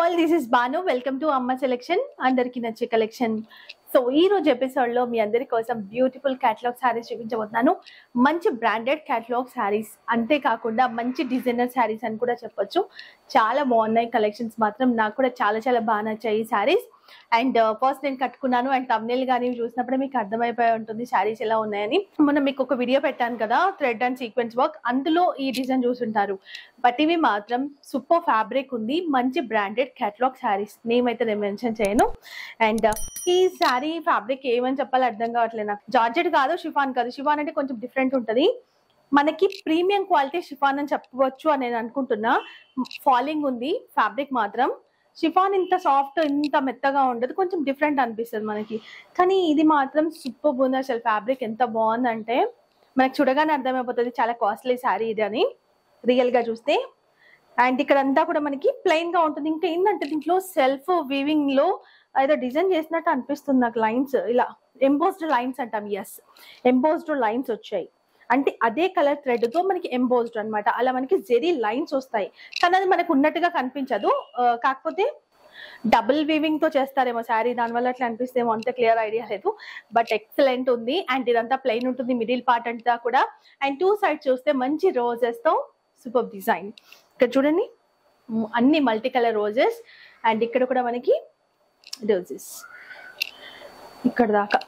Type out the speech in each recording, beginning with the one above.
all this is Banu welcome to Amma selection అందరికి నచ్చే collection so ఈ రోజు ఎపిసోడ్ లో మీ అందరి కోసం బ్యూటిఫుల్ క్యాటలాగ్ శారీస్ చూపించబోతున్నాను మంచి బ్రాండెడ్ క్యాటలాగ్ శారీస్ అంతేకాకుండా మంచి డిజైనర్ శారీస్ అని కూడా చెప్పొచ్చు చాలా బాగున్నాయి కలెక్షన్స్ మాత్రం నాకు కూడా చాలా చాలా బాగా నచ్చాయి ఈ శారీస్ అండ్ ఫస్ట్ నేను కట్టుకున్నాను అండ్ తమ్నేల్ కానీ చూసినప్పుడే మీకు అర్థమైపోయి ఉంటుంది శారీస్ ఎలా ఉన్నాయని మొన్న మీకు ఒక వీడియో పెట్టాను కదా థ్రెడ్ అండ్ సీక్వెన్స్ వర్క్ అందులో ఈ డిజైన్ చూసుంటారు బట్ ఇవి మాత్రం సూపర్ ఫ్యాబ్రిక్ ఉంది మంచి బ్రాండెడ్ క్యాటలాగ్ శారీస్ నేమ్ అయితే నేను మెన్షన్ చేయను అండ్ ఈ శారీ ఫ్యాబ్రిక్ ఏమని చెప్పాలో అర్థం కావట్లేదు నాకు జార్జెట్ కాదు షిఫాన్ కాదు షిఫాన్ అంటే కొంచెం డిఫరెంట్ ఉంటుంది మనకి ప్రీమియం క్వాలిటీ షిఫాన్ అని చెప్పవచ్చు అని నేను అనుకుంటున్నా ఫాలింగ్ ఉంది ఫ్యాబ్రిక్ మాత్రం షిఫాన్ ఇంత సాఫ్ట్ ఇంత మెత్తగా ఉండదు కొంచెం డిఫరెంట్ అనిపిస్తుంది మనకి కానీ ఇది మాత్రం సూపర్ ఉంది అసలు ఫ్యాబ్రిక్ ఎంత బాగుందంటే మనకు చూడగానే అర్థమైపోతుంది చాలా కాస్ట్లీ శారీ ఇది అని రియల్ గా చూస్తే అండ్ ఇక్కడ అంతా కూడా మనకి ప్లెయిన్ గా ఉంటుంది ఇంకా ఏంటంటే దీంట్లో సెల్ఫ్ వీవింగ్ లో ఏదో డిజైన్ చేసినట్టు అనిపిస్తుంది నాకు లైన్స్ ఇలా ఎంబోస్డ్ లైన్స్ అంటాం ఎస్ ఎంబోస్డ్ లైన్స్ వచ్చాయి అంటే అదే కలర్ థ్రెడ్ తో మనకి ఎంబోస్డ్ అన్నమాట అలా మనకి జెరీ లైన్స్ వస్తాయి కానీ అది మనకు ఉన్నట్టుగా కనిపించదు ఆ, కాకపోతే డబుల్ వీవింగ్ తో చేస్తారేమో శారీ దానివల్ల అట్లా అనిపిస్తేమో అంత క్లియర్ ఐడియా లేదు బట్ ఎక్సలెంట్ ఉంది అండ్ ఇదంతా ప్లెయిన్ ఉంటుంది మిడిల్ పార్ట్ అంతా కూడా అండ్ టూ సైడ్ చూస్తే మంచి రోజెస్ తో సూపర్ డిజైన్ ఇక్కడ చూడండి మ్, అన్ని మల్టీ కలర్ రోజెస్ అండ్ ఇక్కడ కూడా మనకి రోజెస్ ఇక్కడ దాకా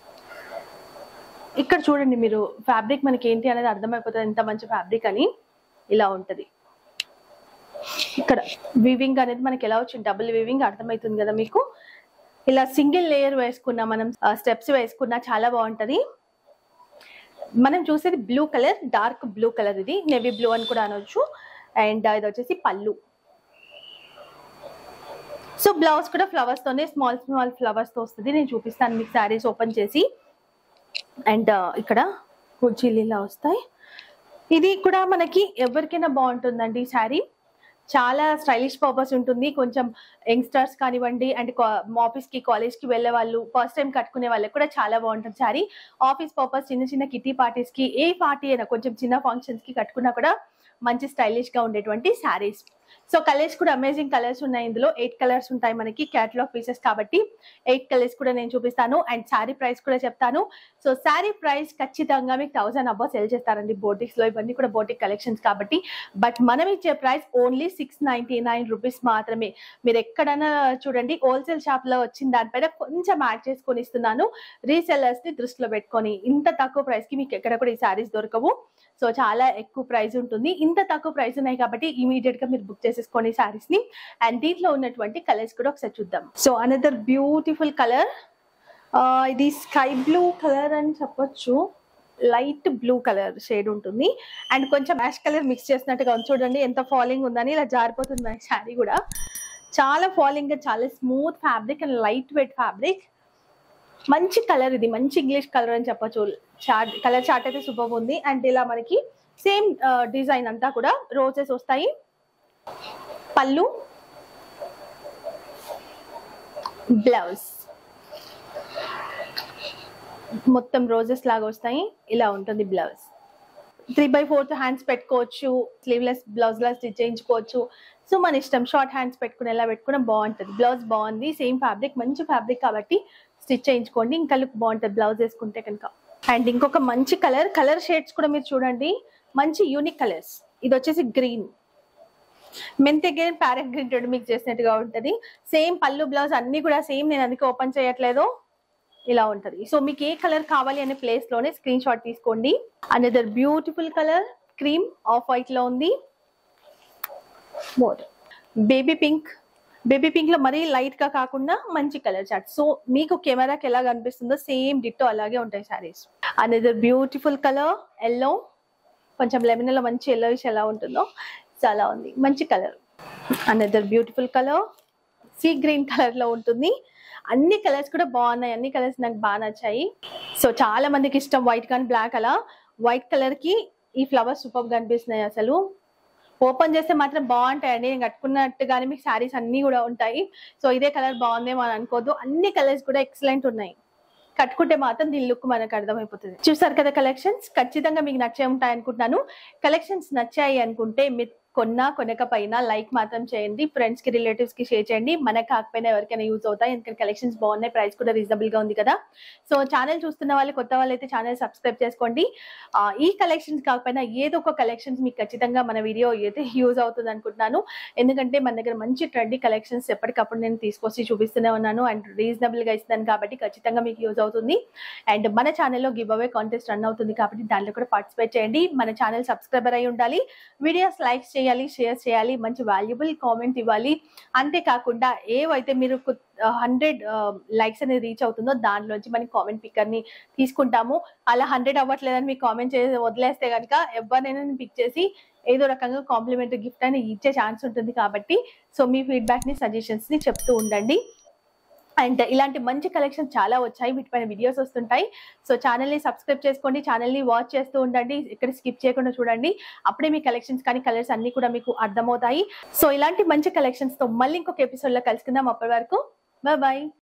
ఇక్కడ చూడండి మీరు ఫ్యాబ్రిక్ మనకి ఏంటి అనేది అర్థమైపోతుంది ఎంత మంచి ఫ్యాబ్రిక్ అని ఇలా ఉంటది ఇక్కడ వీవింగ్ అనేది మనకి ఎలా వచ్చింది డబుల్ వీవింగ్ అర్థమవుతుంది కదా మీకు ఇలా సింగిల్ లేయర్ వేసుకున్నా మనం స్టెప్స్ వేసుకున్నా చాలా బాగుంటది మనం చూసేది blue colour dark blue colour ఇది నెవీ బ్లూ అని కూడా అనొచ్చు అండ్ ఇది వచ్చేసి పళ్ళు సో బ్లౌజ్ కూడా ఫ్లవర్స్ తోనే స్మాల్ స్మాల్ ఫ్లవర్స్ తో వస్తుంది నేను చూపిస్తాను మీకు శారీస్ ఓపెన్ చేసి అండ్ ఇక్కడ కుర్చీలు ఇలా వస్తాయి ఇది కూడా మనకి ఎవరికైనా బాగుంటుందండి ఈ శారీ చాలా స్టైలిష్ పర్పస్ ఉంటుంది కొంచెం యంగ్స్టర్స్ కానివ్వండి అండ్ ఆఫీస్ కి కాలేజ్ కి వెళ్ళే వాళ్ళు ఫస్ట్ టైం కట్టుకునే వాళ్ళకి కూడా చాలా బాగుంటుంది శారీ ఆఫీస్ పర్పస్ చిన్న చిన్న కిటీ పార్టీస్ కి ఏ పార్టీ అయినా కొంచెం చిన్న ఫంక్షన్స్ కి కట్టుకున్నా కూడా మంచి స్టైలిష్ గా ఉండేటువంటి శారీస్ సో కలర్స్ కూడా అమేజింగ్ కలర్స్ ఉన్నాయి ఇందులో ఎయిట్ కలర్స్ ఉంటాయి మనకి క్యాటలాగ్ పీసెస్ కాబట్టి ఎయిట్ కలర్స్ కూడా నేను చూపిస్తాను అండ్ శారీ ప్రైస్ కూడా చెప్తాను సో శారీ ప్రైస్ ఖచ్చితంగా మీకు థౌసండ్ అబ్బా సెల్ చేస్తారండి బోటిక్స్ లో ఇవన్నీ కూడా బోటిక్ కలెక్షన్స్ కాబట్టి బట్ మనం ఇచ్చే price only six ninety nine rupees మాత్రమే మీరు ఎక్కడైనా చూడండి హోల్సేల్ షాప్ లో వచ్చిన దానిపైన కొంచెం యాడ్ చేసుకొని ఇస్తున్నాను రీసెల్లర్స్ ని దృష్టిలో పెట్టుకొని ఇంత తక్కువ ప్రైస్ కి మీకు ఎక్కడ కూడా ఈ శారీస్ దొరకవు సో చాలా ఎక్కువ ప్రైస్ ఉంటుంది ఇంత తక్కువ ప్రైస్ ఉన్నాయి కాబట్టి ఇమీడియట్ గా మీరు బుక్ చేసేసుకోండి శారీస్ ని అండ్ దీంట్లో ఉన్నటువంటి కలర్స్ కూడా ఒకసారి చూద్దాం సో అనదర్ బ్యూటిఫుల్ కలర్ ఇది స్కై బ్లూ కలర్ అని చెప్పొచ్చు లైట్ బ్లూ కలర్ షేడ్ ఉంటుంది అండ్ కొంచెం యాష్ కలర్ మిక్స్ చేసినట్టుగా ఉంది చూడండి ఎంత ఫాలింగ్ ఉందని ఇలా జారిపోతుంది శారీ కూడా చాలా ఫాలింగ్ చాలా smooth fabric and light weight fabric మంచి కలర్ ఇది మంచి ఇంగ్లీష్ కలర్ అని చెప్పొచ్చు చార్ట్ కలర్ చార్ట్ అయితే సూపర్ ఉంది అండ్ ఇలా మనకి సేమ్ డిజైన్ అంతా కూడా రోజెస్ వస్తాయి పళ్ళు బ్లౌజ్ మొత్తం రోజెస్ లాగా వస్తాయి ఇలా ఉంటుంది blouse three by fourth hands పెట్టుకోవచ్చు స్లీవ్లెస్ బ్లౌజ్ లా స్టిచ్ చేయించుకోవచ్చు సో మన ఇష్టం షార్ట్ హ్యాండ్స్ పెట్టుకుని ఎలా పెట్టుకున్నా బాగుంటుంది బ్లౌజ్ బాగుంది సేమ్ ఫ్యాబ్రిక్ మంచి ఫ్యాబ్రిక్ కాబట్టి స్టిచ్ చేయించుకోండి ఇంకా లుక్ బాగుంటుంది బ్లౌజ్ వేసుకుంటే కనుక అండ్ ఇంకొక మంచి కలర్ కలర్ షేడ్స్ కూడా మీరు చూడండి మంచి యూనిక్ కలర్స్ ఇది వచ్చేసి గ్రీన్ మెంతే గ్రీన్ ప్యారెట్ గ్రీన్ రెండు మిక్స్ చేసినట్టుగా ఉంటుంది సేమ్ పళ్ళు బ్లౌజ్ అన్ని కూడా సేమ్ నేను అందుకే ఓపెన్ చేయట్లేదు ఇలా ఉంటది సో మీకు ఏ కలర్ కావాలి అనే ప్లేస్ లోనే స్క్రీన్ షాట్ తీసుకోండి another beautiful colour cream off white లో ఉంది more baby pink baby pink లో మరీ లైట్ గా కాకుండా మంచి కలర్ చార్ట్ సో మీకు కెమెరాకి ఎలా కనిపిస్తుందో సేమ్ డిట్టో అలాగే ఉంటాయి saris another beautiful colour yellow కొంచెం లెమన్ లో మంచి ఎల్లో ఎలా ఉంటుందో చాలా ఉంది మంచి colour another beautiful colour sea green colour లో ఉంటుంది అన్ని కలర్స్ కూడా బాగున్నాయి అన్ని కలర్స్ నాకు బాగా నచ్చాయి సో చాలా మందికి ఇష్టం వైట్ కానీ బ్లాక్ అలా వైట్ కలర్ కి ఈ ఫ్లవర్స్ సూపర్ కనిపిస్తున్నాయి అసలు ఓపెన్ చేస్తే మాత్రం బాగుంటాయండి నేను కట్టుకున్నట్టుగానే మీకు శారీస్ అన్ని కూడా ఉంటాయి సో ఇదే కలర్ బాగుందేమో అని అనుకోవద్దు అన్ని కలర్స్ కూడా ఎక్సలెంట్ ఉన్నాయి కట్టుకుంటే మాత్రం దీని లుక్ మనకు అర్థమైపోతుంది చూసారు కదా కలెక్షన్స్ ఖచ్చితంగా మీకు నచ్చే ఉంటాయి అనుకుంటున్నాను కలెక్షన్స్ నచ్చాయి అనుకుంటే మీరు కొన్నా కొనకపోయినా లైక్ మాత్రం చేయండి ఫ్రెండ్స్ కి రిలేటివ్స్ కి షేర్ చేయండి మనకు కాకపోయినా ఎవరికైనా యూజ్ అవుతాయి ఎందుకంటే కలెక్షన్స్ బాగున్నాయి ప్రైస్ కూడా రీజనబుల్ గా ఉంది కదా సో ఛానల్ చూస్తున్న వాళ్ళు కొత్త వాళ్ళు అయితే ఛానల్ సబ్స్క్రైబ్ చేసుకోండి ఆ, ఈ కలెక్షన్స్ కాకపోయినా ఏదో ఒక కలెక్షన్స్ మీకు ఖచ్చితంగా మన వీడియో అయితే యూజ్ అవుతుంది అనుకుంటున్నాను ఎందుకంటే మన దగ్గర మంచి ట్రెండీ కలెక్షన్స్ ఎప్పటికప్పుడు నేను తీసుకొచ్చి చూపిస్తూనే ఉన్నాను అండ్ రీజనబుల్ గా ఇస్తున్నాను కాబట్టి ఖచ్చితంగా మీకు యూజ్ అవుతుంది అండ్ మన ఛానల్లో గివ్ అవే కాంటెస్ట్ రన్ అవుతుంది కాబట్టి దాంట్లో కూడా పార్టిసిపేట్ చేయండి మన ఛానల్ సబ్స్క్రైబర్ అయి ఉండాలి వీడియోస్ లైక్స్ చేయాలి షేర్ చేయాలి మంచి వాల్యుబుల్ కామెంట్ ఇవ్వాలి అంతేకాకుండా ఏవైతే మీరు హండ్రెడ్ లైక్స్ అనేది రీచ్ అవుతుందో దానిలోంచి మనకి కామెంట్ పిక్కర్ ని తీసుకుంటాము అలా హండ్రెడ్ అవ్వట్లేదని మీకు కామెంట్ చేసి వదిలేస్తే కనుక ఎవరినైనా పిక్ చేసి ఏదో రకంగా కాంప్లిమెంటరీ గిఫ్ట్ అని ఇచ్చే ఛాన్స్ ఉంటుంది కాబట్టి సో మీ ఫీడ్బ్యాక్ ని సజెషన్స్ ని చెప్తూ ఉండండి అండ్ ఇలాంటి మంచి కలెక్షన్ చాలా వచ్చాయి వీటిపైన వీడియోస్ వస్తుంటాయి సో ఛానల్ ని సబ్స్క్రైబ్ చేసుకోండి ఛానల్ ని వాచ్ చేస్తూ ఉండండి ఇక్కడ స్కిప్ చేయకుండా చూడండి అప్పుడే మీ కలెక్షన్స్ కానీ కలర్స్ అన్ని కూడా మీకు అర్థమవుతాయి సో ఇలాంటి మంచి కలెక్షన్స్ తో మళ్ళీ ఇంకొక ఎపిసోడ్ లో కలుసుకుందాం అప్పటి వరకు బాయ్